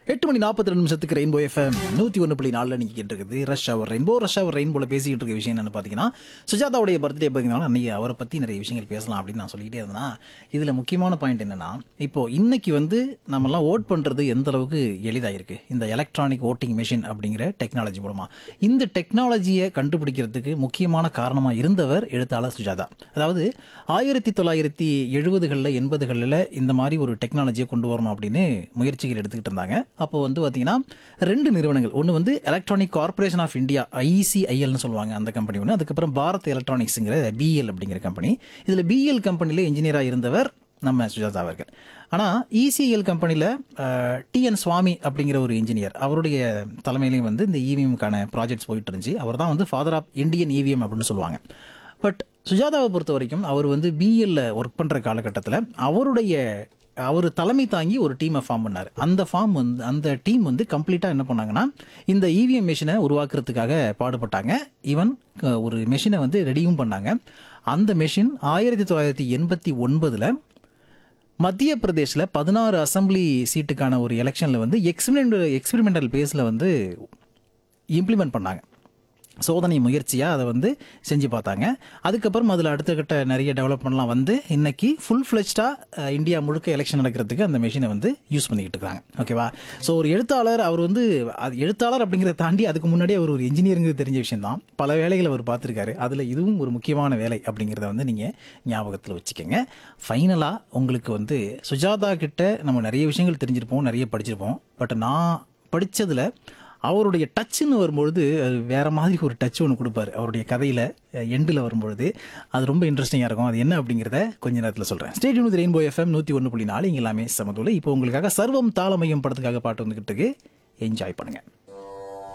எட்டு மணி நாற்பத்தி ரெண்டு நிமிஷத்துக்கு ரெயின்போ எஃப்எம் நூற்றி ஒன்று புள்ளி நாலில் நீங்கள் கேட்டுருக்குது rush hour rainbow rush hour ரெயின்போல பேசிக்கிட்டு இருக்க விஷயம் என்னன்னு பார்த்தீங்கன்னா சுஜாதாவுடைய பர்த்டே பார்த்தீங்கன்னா அன்னைக்கு அவரை பற்றி நிறைய விஷயங்கள் பேசலாம் அப்படின்னு நான் சொல்லிக்கிட்டே இருந்தேன்னா இதில் முக்கியமான பாயிண்ட் என்னன்னா இப்போ இன்னைக்கு வந்து நம்மலாம் ஓட் பண்ணுறது எந்த அளவுக்கு எளிதாயிருக்கு இந்த எலக்ட்ரானிக் ஓட்டிங் மிஷின் அப்படிங்கிற டெக்னாலஜி மூலமாக இந்த டெக்னாலஜியை கண்டுபிடிக்கிறதுக்கு முக்கியமான காரணமாக இருந்தவர் எழுத்தாளர் சுஜாதா அதாவது ஆயிரத்தி தொள்ளாயிரத்தி எழுபதுகளில் எண்பதுகளில் இந்த மாதிரி ஒரு டெக்னாலஜியை கொண்டு வரணும் அப்படின்னு முயற்சிகள் எடுத்துக்கிட்டு இருந்தாங்க அப்போ வந்து பார்த்தீங்கன்னா ரெண்டு நிறுவனங்கள் ஒன்று வந்து எலக்ட்ரானிக் கார்ப்பரேஷன் ஆஃப் இந்தியா ஐசிஐஎல்னு சொல்லுவாங்க அந்த கம்பெனி ஒன்று அதுக்கப்புறம் பாரத் எலக்ட்ரானிக்ஸுங்கிற பிஎல் அப்படிங்கிற கம்பெனி இதில் பிஎல் கம்பெனியில் இன்ஜினியராக இருந்தவர் நம்ம சுஜாதா அவர்கள் ஆனால் இசிஎல் கம்பெனியில் டிஎன் சுவாமி அப்படிங்கிற ஒரு இன்ஜினியர் அவருடைய தலைமையிலையும் வந்து இந்த இவிஎம்க்கான ப்ராஜெக்ட்ஸ் போயிட்டு இருந்துச்சு அவர் தான் வந்து ஃபாதர் ஆஃப் இந்தியன் இவிஎம் அப்படின்னு சொல்லுவாங்க பட் சுஜாதாவை பொறுத்த வரைக்கும் அவர் வந்து பிஎல்ல ஒர்க் பண்ணுற காலகட்டத்தில் அவருடைய அவர் தலைமை தாங்கி ஒரு டீமை ஃபார்ம் பண்ணார் அந்த ஃபார்ம் வந்து அந்த டீம் வந்து கம்ப்ளீட்டாக என்ன பண்ணாங்கன்னா இந்த இவிஎம் மிஷினை உருவாக்குறதுக்காக பாடுபட்டாங்க ஈவன் ஒரு மெஷினை வந்து ரெடியும் பண்ணாங்க அந்த மெஷின் ஆயிரத்தி தொள்ளாயிரத்தி எண்பத்தி ஒன்பதில் மத்திய பிரதேசில் பதினாறு அசம்பிளி சீட்டுக்கான ஒரு எலெக்ஷனில் வந்து எக்ஸ்பிரிமெண்ட் எக்ஸ்பெரிமெண்டல் பேஸில் வந்து இம்ப்ளிமெண்ட் பண்ணாங்க சோதனை முயற்சியாக அதை வந்து செஞ்சு பார்த்தாங்க அதுக்கப்புறம் அதில் அடுத்த கட்ட நிறைய டெவலப்மெண்ட்லாம் வந்து இன்னைக்கு ஃபுல் ஃப்ளெஜ்டாக இந்தியா முழுக்க எலெக்ஷன் நடக்கிறதுக்கு அந்த மெஷினை வந்து யூஸ் பண்ணிக்கிட்டு இருக்காங்க ஓகேவா ஸோ ஒரு எழுத்தாளர் அவர் வந்து அது எழுத்தாளர் அப்படிங்கிறத தாண்டி அதுக்கு முன்னாடி அவர் ஒரு இன்ஜினியருங்கிறது தெரிஞ்ச விஷயம் தான் பல வேலைகளை அவர் பார்த்துருக்காரு அதில் இதுவும் ஒரு முக்கியமான வேலை அப்படிங்கிறத வந்து நீங்கள் ஞாபகத்தில் வச்சுக்கோங்க ஃபைனலாக உங்களுக்கு வந்து சுஜாதா கிட்ட நம்ம நிறைய விஷயங்கள் தெரிஞ்சிருப்போம் நிறைய படிச்சிருப்போம் பட் நான் படித்ததில் அவருடைய டச்சுன்னு வரும்பொழுது அது வேற மாதிரி ஒரு டச் ஒன்று கொடுப்பாரு அவருடைய கதையில் எண்டில் வரும்பொழுது அது ரொம்ப இன்ட்ரெஸ்டிங்காக இருக்கும் அது என்ன அப்படிங்கிறத கொஞ்ச நேரத்தில் சொல்கிறேன் ஸ்டேடியம் வித் ரெயின்போ எஃப்எம் நூற்றி ஒன்று புள்ளி நாலு இங்கே எல்லாமே சமதுல இப்போ உங்களுக்காக சர்வம் தாளமையும் படத்துக்காக பாட்டு வந்துக்கிட்டு இருக்கு என்ஜாய் பண்ணுங்கள்